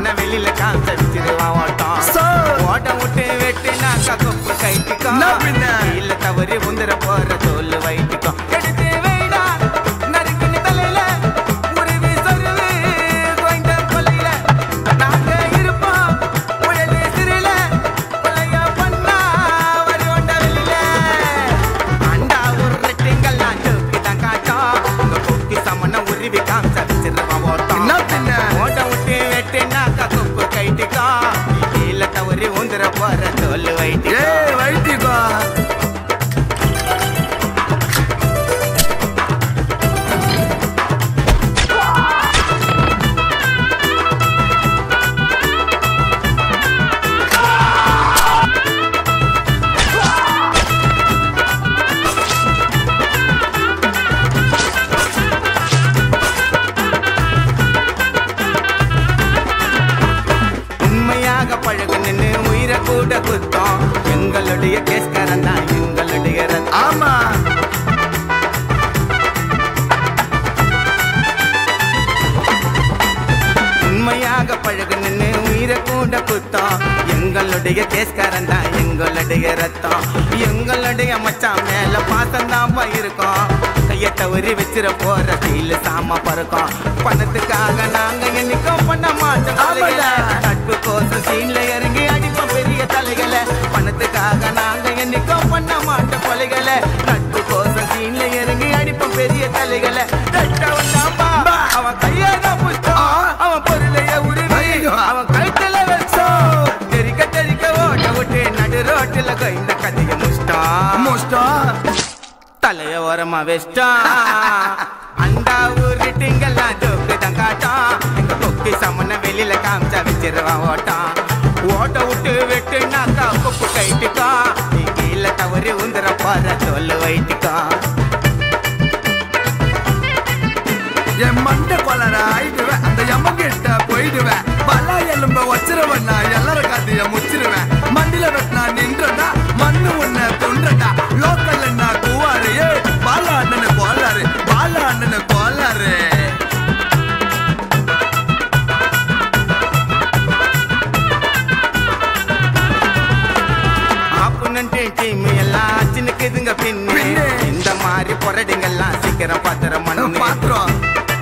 சமன வெளியில காமிச்சிருவான் ஓட்டம் சோ. ஓட்டம் விட்டு வெட்டினாக்கா கொப்பு கைட்டிக்கும் என்ன பின்ன? இல்ல தவறி உந்திர போற தோல் வைட்டிக்கும் எடுத்து வைடா நறுக்குன்னு தலையில உருவி சொருவி கோய்ந்த கொலையில நாங்க இருப்போம் உடலே சிறில கொலையா பண்ணா வரி ஒண்ட வெளியில அண்டா உருட்டுங்கெல்லாம் தூக்கி தான் காட்டும் உங்க கொக்கி சமன உருவி காமிச்சிருவான் ஓட்டம் என்ன பின்ன? ஓட்ட விட்டு வெட்டினாக்கா கொப்பு கைட்டிக்கும் கீழே தவறி உந்திர போற தோல் வைட்டிக்கும் ஏய் வைத்திக்கோ உண்மையாக பழகு நின்று உயிரை கூட குத்தம் எங்களுடைய கேஸ்காரன் தான் எங்களுடைய ரத்தம் ஆமா உண்மையாக பழகு நின்று உயிரை கூட குத்தம் எங்களுடைய கேஸ்காரன் தான் எங்களுடைய ரத்தம் எங்களுடைய மச்சான் மேல பாசம் தான் இருக்கும் கைய தவறி வச்சிட போற சீல சாம பறக்கும் பணத்துக்காக நாங்க என்னைக்கும் பண்ண மாட்டோம் ஆமாடா. நட்பு கோசம் சீன்ல இறங்கி அடிப்போம் பெரிய தலைகளை பணத்துக்காக நாங்க என்னைக்கும் பண்ண மாட்டோம் கொலைகளை நட்பு கோசம் சீன்ல இறங்கி அடிப்போம் பெரிய தலைகளை தட்டவன் தான்பா. அவன் கையாத புஷ்டம் அவன் பொருளைய உருவி ஐயோ. அவன் கழுத்துல வச்சோம் தெரிக்க தெரிக்க ஓட்ட விட்டு நடு ரோட்டுல இந்த கதைய முஷ்டம் மோஸ்டம் தலைய ஓரமா வெஸ்டான் அண்டா ஊருட்டிங்கெல்லாம் ஜோக்கு தான் காட்டான் எங்க கொக்கி சமன வெளியில காமிச்சா வச்சிருவான் ஓட்டான் ஓட்ட விட்டு வெட்டுனாக்கா கொப்பு கைட்டுக்கா நீ கீழே தவறி உந்துற போற தோல் வைட்டுக்கான் என் மண்டை கொலர ஆயிடுவேன் அந்த எம்மங்கிட்ட போயிடுவேன் பலா எலும்ப வச்சிருவேன் நான் எல்லாரும் காத்திய முச்சிருவேன் மண்டில வெட்டினா நின்றடா மண்ணு உன்னை தொண்டடா லோக்கல்ல நான் கூவாரு ஏ பாலா அண்ணனை கோலாரு பாலா அண்ணனை கோலாரு ஆப்புனன்ட்டு டீம் எல்லாம் சின்னக்குதுங்க பின்னு பின்னு. இந்த மாதிரி பொறடுங்கெல்லாம் சீக்கிரம் பாத்திரம் மண்ணு பாத்திரம்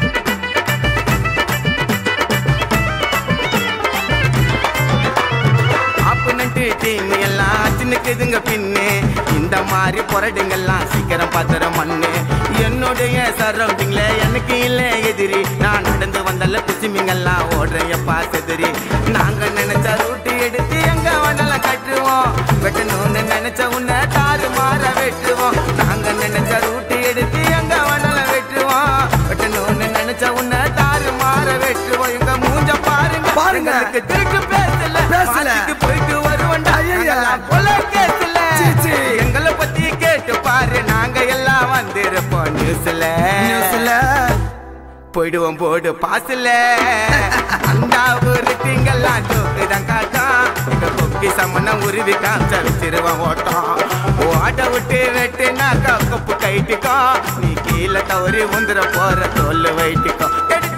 ஆப்புனன்ட்டு டீம் எல்லாம் சின்னக்குதுங்க பின்னு இந்த மாதிரி பொறடுங்கெல்லாம் சீக்கிரம் பாத்திரம் மண்ணு என்னுடைய சரௌண்டிங்ல எனக்கு இல்ல எதிரி நான் நடந்து வந்தல குசிமிங்கெல்லாம் ஓடுறேன் எப்பா செதிரி நாங்க நினைச்ச ரூட்டு எடுத்து எங்க வண்டலாம் கட்டுவோம் வெட்டணும்னு நினைச்ச உன்னை தாறு மாற வெட்டுவோம் நாங்க நினைச்ச ரூட்டு எடுத்து எங்க வண்டலாம் வெட்டுவோம் வெட்டணும்னு நினைச்ச உன்னை தாறு மாற வெட்டுவோம் எங்க மூஞ்ச பாருங்க பாருங்க. எங்களுக்கு திருக்கு பேசல பேசல. மாட்டுக்கு போயிட்டு வருவண்டா ஐயையா. கொலை கேசல சீ, சீ. எங்களை பத்தி கேட்டு பாரு நாங்க எல்லாம் வந்திருப்போம் நியூஸ்ல நியூஸ்ல போயிடுவோம் போடு பாசுல அந்த ஒரு திங்கெல்லாம் ஜோக்குதான் காட்டான் இந்த கொக்கி சமன உருவி காமிச்ச வச்சிருவான் ஓட்டம் ஓட்ட விட்டு வெட்டுனாக்கா கொப்பு கைட்டுக்கோ நீ கீழே தவறி உந்துற போற தோல் வைட்டுக்கோ